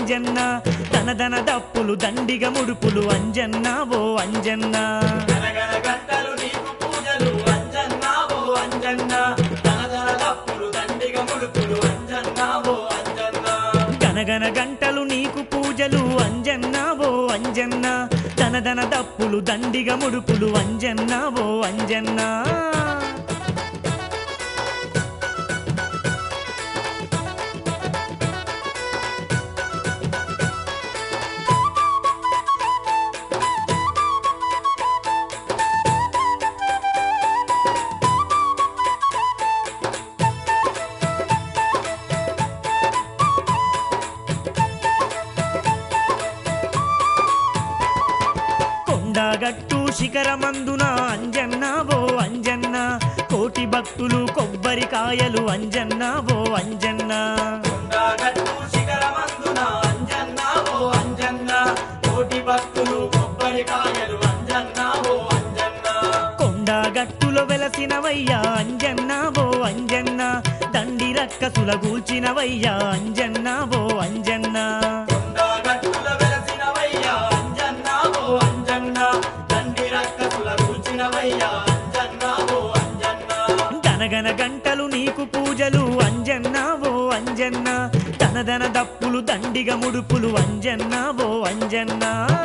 అంజన్న దన దన దప్పులు దండిగ ముడుపులు అంజన్న ఓ అంజన్న గనగన గంటలు నీకు పూజలు అంజన్నా ఓ అంజన్నా దనదన దప్పులు దండిగ ముడుపులు అంజన్నా ఓ అంజన్నా గనగన గంటలు నీకు పూజలు అంజన్న ఓ అంజన్న దన దన దప్పులు దండిగ ముడుపులు అంజన్న ఓ అంజన్న కొండగట్టు శిఖరమందున అంజన్న ఓ అంజన్న కోటి భక్తులు కొబ్బరికాయలు అంజన్న ఓ అంజన్న కొండగట్టు శిఖరమందున అంజన్నా ఓ అంజన్నా కోటి భక్తులు కొబ్బరికాయలు అంజన్నా ఓ అంజన్నా కొండగట్టులో వెలసినవయ్యా అంజన్న ఓ అంజన్న దండి రక్కసుల గూల్చినవయ్యా అంజన్న ఓ అంజన్న కొండగట్టుల వెలసినవయ్యా అంజన్నా ఓ అంజన్నా దండి రక్కసుల కూర్చినవయ్యా అంజన్నా ఓ అంజన్నా గనగన గంటలు నీకు పూజలు అంజన్న ఓ అంజన్న దనదన దప్పులు దండిగ ముడుపులు అంజన్న ఓ అంజన్న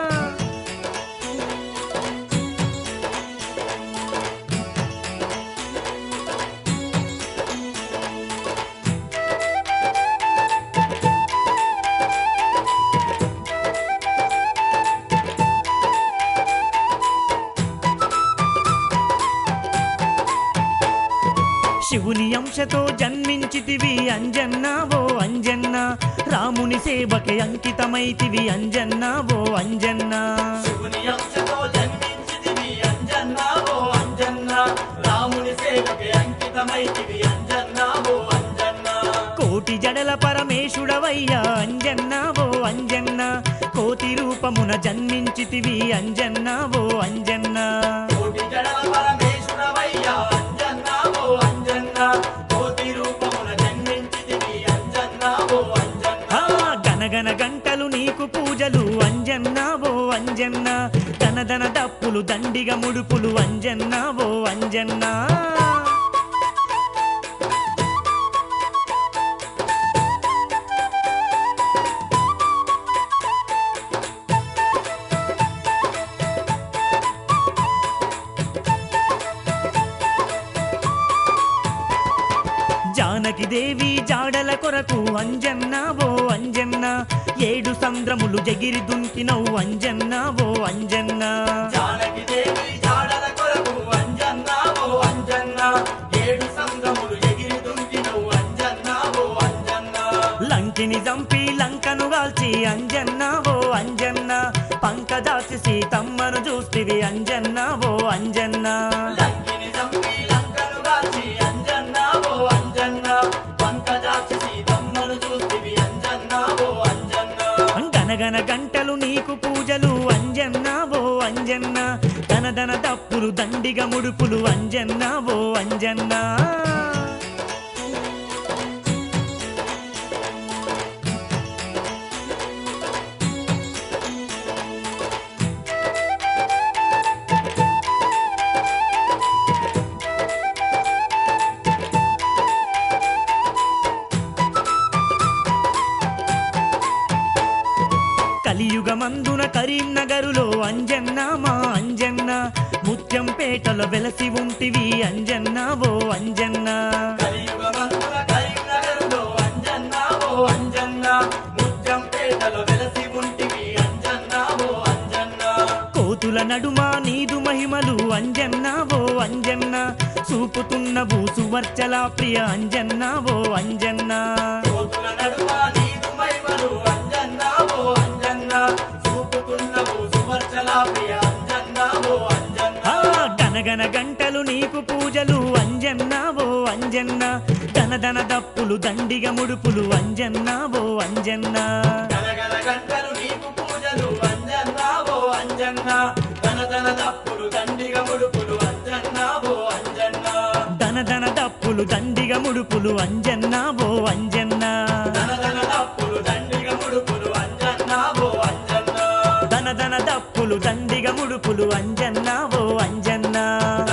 శివుని అంశతో జన్మించితివి అంజన్న ఓ అంజన్న రాముని సేవకి అంకితమైతివి అంజన్న ఓ అంజన్న శివుని అంశతో జన్మించితివి అంజన్నా ఓ అంజన్నా రాముని సేవకి అంకితమైతివి అంజన్నా ఓ అంజన్నా కోటి జడల పరమేశుడవయ్యా అంజన్న ఓ అంజన్న కోటి రూపమున జన్మించితివి అంజన్న ఓ అంజన్న కోటి జడల పరమేశ్వరవయ్యా అంజన్నా ఓ అంజన్నా కోటి రూపమున జన్మించితివి అంజన్నా ఓ అంజన్నా ఆ గనగన గంటలు నీకు పూజలు అంజన్న ఓ అంజన్న దనదన దప్పులు దండిగ ముడుపులు అంజన్న ఓ అంజన్న జానకి దేవి జాడల కొరకు అంజన్న ఓ అంజన్న ఏడు సంద్రములు జగిరి దుంకినవు అంజన్న ఓ అంజన్న జానకి దేవి జాడల కొరకు అంజన్నా ఓ అంజన్నా ఏడు సంగములు ఎగిరి దుంకినవు అంజన్నా ఓ అంజన్నా లంకిని చంపి లంకను గాల్చి అంజన్న ఓ అంజన్న పంకదాసి సీతమ్మను చూస్తివి అంజన్న ఓ అంజన్న లంకిని చంపి లంకను కాల్చి అంజన్నా ఓ అంజన్నా పంకజాక్షి సీతమ్మను చూస్తివి అంజన్నా ఓ అంజన్నా గనగన గంటలు నీకు పూజలు అంజన్న ఓ అంజన్న దనదన దప్పులు దండిగ ముడుపులు అంజన్న ఓ అంజన్న కలియుగమందున కరీంనగరులో అంజన్న మా అంజన్న ముత్యం పేటలో వెలసి ఉంటివి అంజన్న ఓ అంజన్న కలియుగమందున కరీంనగరులో అంజన్నా ఓ అంజన్నా ముత్యంపేటలో వెలసి ఉంటివి అంజన్నా ఓ అంజన్నా కోతుల నడుమ నీదు మహిమలు అంజన్న ఓ అంజన్న చూపుతున్నవు సువర్చల ప్రియ అంజన్న ఓ అంజన్న కోతుల నడుమ నీదు మహిమలు అంజన్నా ఓ అంజన్నా చూపుతున్నవు సువర్చలా ప్రియ అంజన్నా ఓ అంజన్నా ఆ గనగన గంటలు నీకు పూజలు అంజన్న ఓ అంజన్న దనదన దప్పులు దండిగ ముడుపులు అంజన్న ఓ అంజన్న గనగన గంటలు నీకు పూజలు అంజన్నా ఓ అంజన్నా ధన ధన తప్పులు దండిగ ముడుపులు అంజన్నా ఓ అంజన్నా దనదన దప్పులు దండిగ ముడుపులు అంజన్న ఓ అంజన్న ధన ధన తప్పులు దండిగ ముడుపులు అంజన్నా అంజన్న ఓ అంజన్న